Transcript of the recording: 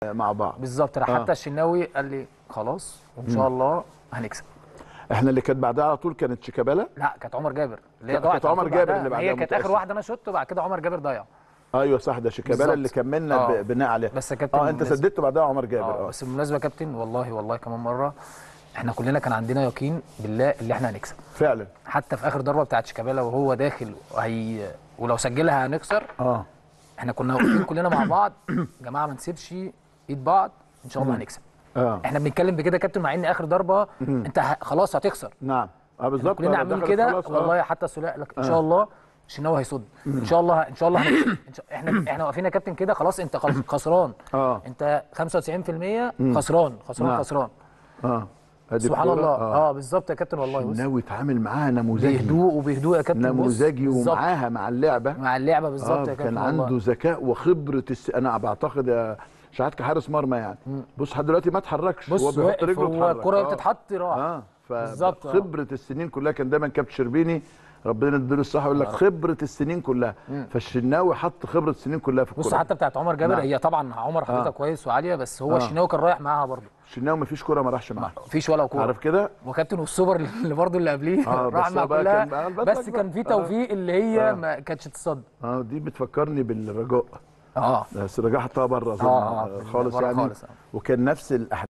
مع بعض بالظبط راح آه. حتى الشناوي قال لي خلاص وان شاء الله هنكسب احنا اللي كانت بعدها على طول كانت شيكابالا لا كانت عمر جابر اللي هي كانت ضاعت على عمر طول جابر بعدها. اللي ما بعدها هي كانت اخر متأسف. واحده انا شوت وبعد كده عمر جابر ضيع ايوه صح ده شيكابالا بالظبط. اللي كملنا آه. ب- بناء عليه بس يا كابتن اه انت بالنسبة- سددت بعدها عمر جابر اه اه بس بالمناسبه يا كابتن والله والله كمان مره احنا كلنا كان عندنا يقين بالله اللي احنا هنكسب فعلا حتى في اخر ضربه بتاعت شيكابالا وهو داخل وهي ولو سجلها هنخسر اه احنا كنا واقفين كلنا مع بعض يا جماعه ما نسيبش ايد بعض ان شاء الله هنكسب اه احنا بنتكلم بكده يا كابتن مع ان اخر ضربه انت ه- خلاص هتخسر نعم اه بالظبط كلنا آه، عاملين دخلت كده خلاص، آه. والله حتى السوليه قال لك ان شاء الله الشناوي هيصد ان شاء الله ان شاء الله هنكسب إن شاء- احنا احنا واقفين يا كابتن كده خلاص انت خلاص خسران اه انت 95% خسران خسران نعم. خسران اه أدي سبحان الكورة، الله اه بالظبط يا كابتن والله بص ناوي يتعامل معاها نموذجي بهدوء وبهدوء يا كابتن بص. نموذجي بالظبط. ومعاها مع اللعبه مع اللعبه بالظبط آه يا كابتن كان والله. عنده ذكاء وخبره الس... انا بعتقد يا شحات كحارس مرمى يعني بص لحد دلوقتي ما اتحركش هو بص بيحط واقف رجله هو اتحرك. الكره آه. بتتحط راح اه بالظبط، آه. فخبره السنين كلها كان دايما كابتن شربيني ربنا يديله الصحه يقول لك خبره السنين كلها فالشناوي حط خبره السنين كلها في الكوره بص حتى بتاعت عمر جابر نعم. هي طبعا عمر حضرتك آه. كويس وعاليه بس هو آه. الشناوي كان رايح معاها برضه الشناوي ما فيش كوره ما راحش معاها مفيش ولا كوره عارف كده وكابتن والسوبر اللي برضه اللي قبليه آه، راح بس مع هو بقى كلها كان بقى البدلة بس كان في بقى. توفيق اللي هي آه. ما كانتش تصد اه دي بتفكرني بالرجاء اه بس الرجاء حطها بره اظن آه، آه، آه، خالص بره يعني خالص، آه. وكان نفس الاحداث